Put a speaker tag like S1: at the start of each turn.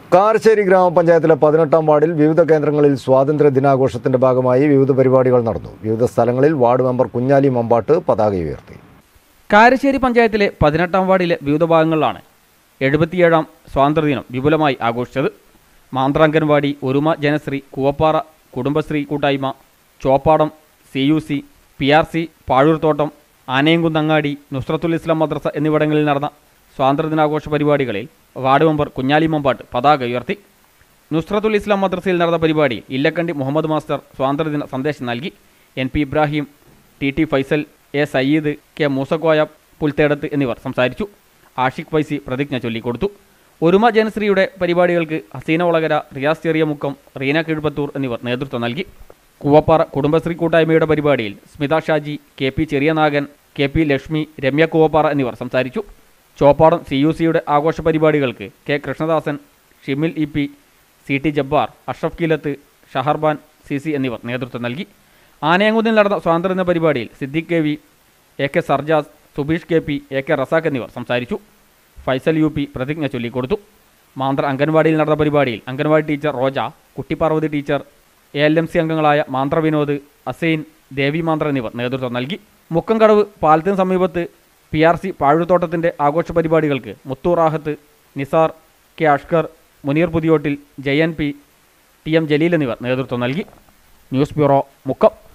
S1: കാരശ്ശേരി ഗ്രാമപഞ്ചായത്തിലെ പതിനെട്ടാം വാർഡിൽ വിവിധ കേന്ദ്രങ്ങളിൽ സ്വാതന്ത്ര്യ ദിനാഘോഷത്തിന്റെ ഭാഗമായി വിവിധ പരിപാടികൾ നടന്നു വിവിധ സ്ഥലങ്ങളിൽ വാർഡ് മെമ്പർ കുഞ്ഞാലി മമ്പാട്ട് പതാക ഉയർത്തി
S2: കാരശ്ശേരി പഞ്ചായത്തിലെ പതിനെട്ടാം വാർഡിലെ വിവിധ ഭാഗങ്ങളിലാണ് എഴുപത്തിയേഴാം സ്വാതന്ത്ര്യദിനം വിപുലമായി ആഘോഷിച്ചത് മാന്ത്രാങ്കൻവാടി ഒരുമ ജനശ്രീ കൂവപ്പാറ കുടുംബശ്രീ കൂട്ടായ്മ Choppadam C U C P R C Pazhurthottam Anayamkunnangadi Nusrathul Islam Madrasa എന്നിവിടങ്ങളിൽ നടന്ന സ്വാതന്ത്ര്യദിനാഘോഷ പരിപാടികളിൽ വാർഡ് മെമ്പർ കുഞ്ഞാലി മമ്പാട്ട് പതാക ഉയർത്തി നുസ്രത്തുൽ ഇസ്ലാം മദ്രസയിൽ നടന്ന പരിപാടിയിൽ ഇല്ലക്കണ്ടി മുഹമ്മദ് മാസ്റ്റർ സ്വാതന്ത്ര്യദിന സന്ദേശം നൽകി N P Ibrahim T T Faisal A Sayyid K Moosakoya Pulthedath എന്നിവർ സംസാരിച്ചു ആഷിഖ് ഫൈസി പ്രതിജ്ഞ ചൊല്ലിക്കൊടുത്തു ഒരുമ ജനശ്രീയുടെ പരിപാടികൾക്ക് ഹസീന ഒളകര റിയാസ് ചെറിയ മുക്കം റീന കീഴ്പത്തൂർ എന്നിവർ നേതൃത്വം നൽകി കൂവപ്പാറ കുടുംബശ്രീ കൂട്ടായ്മയുടെ പരിപാടിയിൽ Smitha Shaji K P Cheriyanagan K P Lakshmi Ramya Koovappara എന്നിവർ സംസാരിച്ചു ചോപ്പാടം സി യു സിയുടെ ആഘോഷ പരിപാടികൾക്ക് K Krishnadasan Shimil E P C T Jabbar Ashraf Keelath Shaharban C C എന്നിവർ നേതൃത്വം നൽകി ആനയങ്കുന്നിൽ നടന്ന സ്വാതന്ത്ര്യദിന പരിപാടിയിൽ Siddique K V A K Sarjas Subeesh K P A K Razak എന്നിവർ സംസാരിച്ചു ഫൈസൽ യു പി പ്രതിജ്ഞ ചൊല്ലിക്കൊടുത്തു മാന്ത്ര അംഗൻവാടിയിൽ നടന്ന പരിപാടിയിൽ anganwadi teacher Roja Kuttiparvathi teacher A L M C അംഗങ്ങളായ മാന്ത്ര വിനോദ് അസൈൻ ദേവി മാന്ത്ര എന്നിവർ നേതൃത്വം നൽകി മുക്കംകടവ് പാലത്തിന് സമീപത്ത് പി ആർ സി പാഴുത്തോട്ടത്തിൻ്റെ ആഘോഷ പരിപാടികൾക്ക് Muthurahath Nisar K Ashkar Muneer Puthiyottil Jayan P T M Jaleel എന്നിവർ നേതൃത്വം നൽകി ന്യൂസ് ബ്യൂറോ മുക്കം